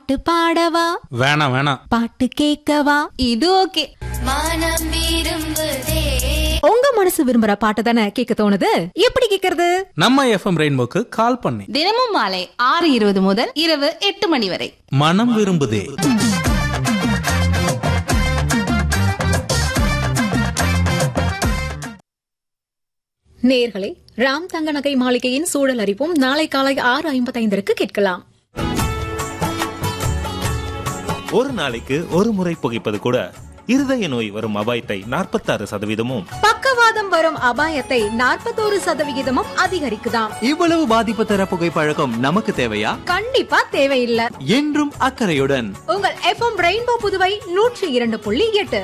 பாட்டு பாடவா வேணாம் வேணாம் பாட்டு கேட்கவா இது ஓகே மனம் விரும்புதே உங்க மனசு விரும்புற பாட்டு தானே கேட்க தோணுது எப்படி கேக்குறது நம்ம எஃப்எம் ரெயின்போக்கு கால் பண்ணி தினமும் மாலை ஆறு இருபது முதல் இரவு எட்டு மணி வரை மனம் விரும்புதே நேர்களே ராம் தங்க நகை மாளிகையின் சூழல் அறிவும் நாளை காலை ஆறு ஐம்பத்தைந்திற்கு கேட்கலாம் ஒரு நாளைக்கு ஒரு முறை புகைப்பது கூட இருதய நோய் வரும் அபாயத்தை நாற்பத்தாறு சதவீதமும் பக்கவாதம் வரும் அபாயத்தை நாற்பத்தோரு சதவிகிதமும் அதிகரிக்குதாம் இவ்வளவு பாதிப்பு தர புகைப்பழக்கம் நமக்கு தேவையா கண்டிப்பா தேவையில்லை என்றும் அக்கறையுடன் உங்கள் எஃப்எம் ரெயின்போ புதுவை நூற்றி இரண்டு புள்ளி எட்டு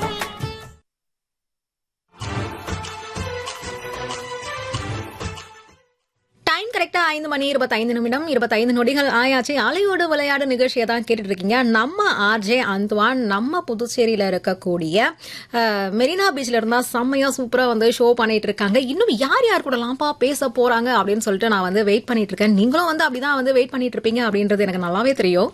டைம் கரெக்டா ஐந்து மணி இருபத்தைந்து நிமிடம் இருபத்தைந்து நொடிகள் ஆயாச்சு அலையோடு விளையாடு நிகழ்ச்சியை தான் கேட்டுட்டு இருக்கீங்க நம்ம ஆர்ஜே அந்த்வான் நம்ம புதுச்சேரியில இருக்கக்கூடிய அஹ், மெரினா பீச்ல இருந்தா செம்மையா சூப்பரா வந்து ஷோ பண்ணிட்டு இருக்காங்க இன்னும் யார் யார் கூடலாம்ப்பா பேச போறாங்க அப்படின்னு சொல்லிட்டு நான் வந்து வெயிட் பண்ணிட்டு இருக்கேன் நீங்களும் வந்து அப்படிதான் வந்து வெயிட் பண்ணிட்டு இருப்பீங்க அப்படின்றது எனக்கு நல்லாவே தெரியும்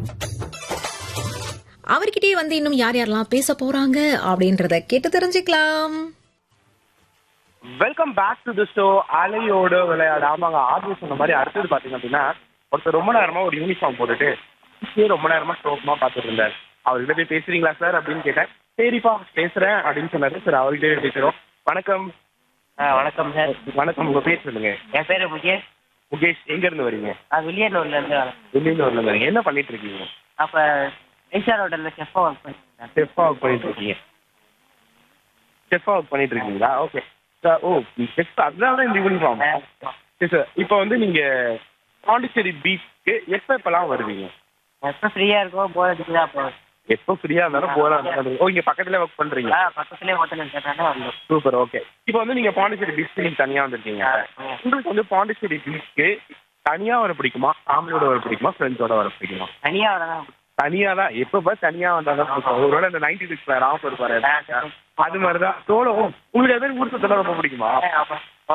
அவர்கிட்டயே வந்து இன்னும் யார் யாரெல்லாம் பேச போறாங்க அப்படின்றத கேட்டு தெரிஞ்சுக்கலாம் welcome back to the show அலையோட விளையாடு ஆமாங்க ஆர்ஜி சொன்ன மாதிரி அடுத்தது பாத்தீங்க அப்படின்னா ஒருத்தர் ரொம்ப நேரமா ஒரு யூனிஃபார்ம் போட்டுட்டு இப்படியே ரொம்ப நேரமா சோகமா பார்த்துட்டு இருந்தார் அவர்கிட்ட போய் பேசுறீங்களா சார் அப்படின்னு கேட்டேன் சரிப்பா பேசுறேன் அப்படின்னு சொன்னாரு சார் அவர்கிட்ட பேசுறோம் வணக்கம் வணக்கம் சார் வணக்கம் உங்க பேர் சொல்லுங்க என் பேரு முகேஷ் முகேஷ் எங்க இருந்து வரீங்க நான் வில்லியனூர்ல இருந்து வரேன் வெளியூர்ல இருந்து வரீங்க என்ன பண்ணிட்டு இருக்கீங்க அப்ப எஸ்ஆர் ஹோட்டல்ல செஃப்பா ஒர்க் பண்ணிருந்தேன் செஃபா ஒர்க் பண்ணிட்டு இருக்கீங்க செஃபா ஒர்க் பண்ணிட்டு இருக்கீங்களா ஓகே ஓ செஃப் அதனால இந்த யூனிஃபார்ம் சரி சார் இப்போ வந்து நீங்க பாண்டிச்சேரி பீச்சுக்கு எப்ப எப்பெல்லாம் வருவீங்க எப்ப ஃப்ரீயா இருக்கோ போர் அடிக்குதா அப்போ எப்போ ஃப்ரீயா இருந்தாலும் போறா ஓ இங்க பக்கத்துல ஒர்க் பண்றீங்க ஆ, பக்கத்துலயே ஹோட்டல் கேட்டாங்க வந்தோம் சூப்பர் ஓகே இப்போ வந்து நீங்க பாண்டிச்சேரி பீச்சுக்கு நீங்க தனியா வந்திருக்கீங்க உங்களுக்கு வந்து பாண்டிச்சேரி பீச்சுக்கு தனியா வர பிடிக்குமா ஃபேமிலியோட வர பிடிக்குமா ஃப்ரெண்ட்ஸோட வர பிடிக்குமா தனியா வரதான் தனியா தான் எப்ப பார் தனியா வந்தாதான் பிடிக்கும் ஒருவேளை இந்த நைன்டி சிக்ஸ் ராம் இருப்பாரு அது மாதிரிதான் சோலோ உங்களுக்கு எதாவது ஊர் சுத்தலாம் ரொம்ப பிடிக்குமா அப்ப